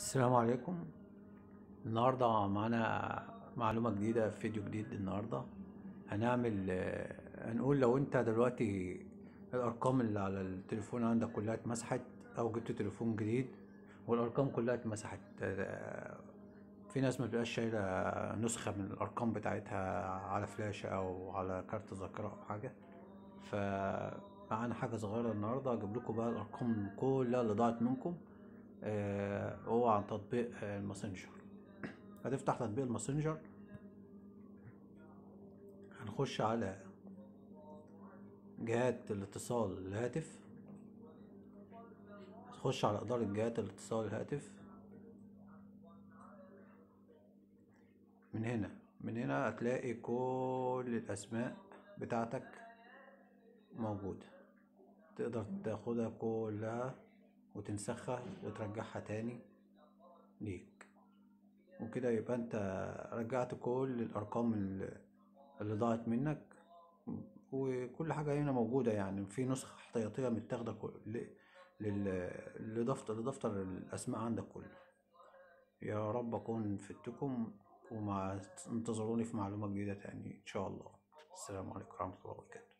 السلام عليكم النهاردة معانا معلومة جديدة في فيديو جديد النهاردة هنعمل آه، هنقول لو انت دلوقتي الارقام اللي على التليفون عندك كلها اتمسحت او جبت تليفون جديد والارقام كلها اتمسحت آه، في ناس ما بتبقاش شايلة نسخة من الارقام بتاعتها على فلاشة او على كارت ذاكرة او حاجة فمعانا حاجة صغيرة النهاردة اجيب لكم بقى الارقام كلها اللي ضاعت منكم آه، هو عن تطبيق آه، الماسنجر هتفتح تطبيق الماسنجر هنخش على جهات الاتصال الهاتف هتخش على إدارة جهات الاتصال الهاتف من هنا من هنا هتلاقي كل الأسماء بتاعتك موجودة تقدر تاخدها كلها وتنسخها وترجعها تاني ليك وكده يبقى انت رجعت كل الارقام اللي اللي ضاعت منك وكل حاجة هنا موجودة يعني في نسخة احتياطية متاخدة كل- ل- لل- لدفتر لدفتر الأسماء عندك كله يا رب أكون فدتكم ومع انتظروني في معلومة جديدة تاني إن شاء الله السلام عليكم ورحمة الله وبركاته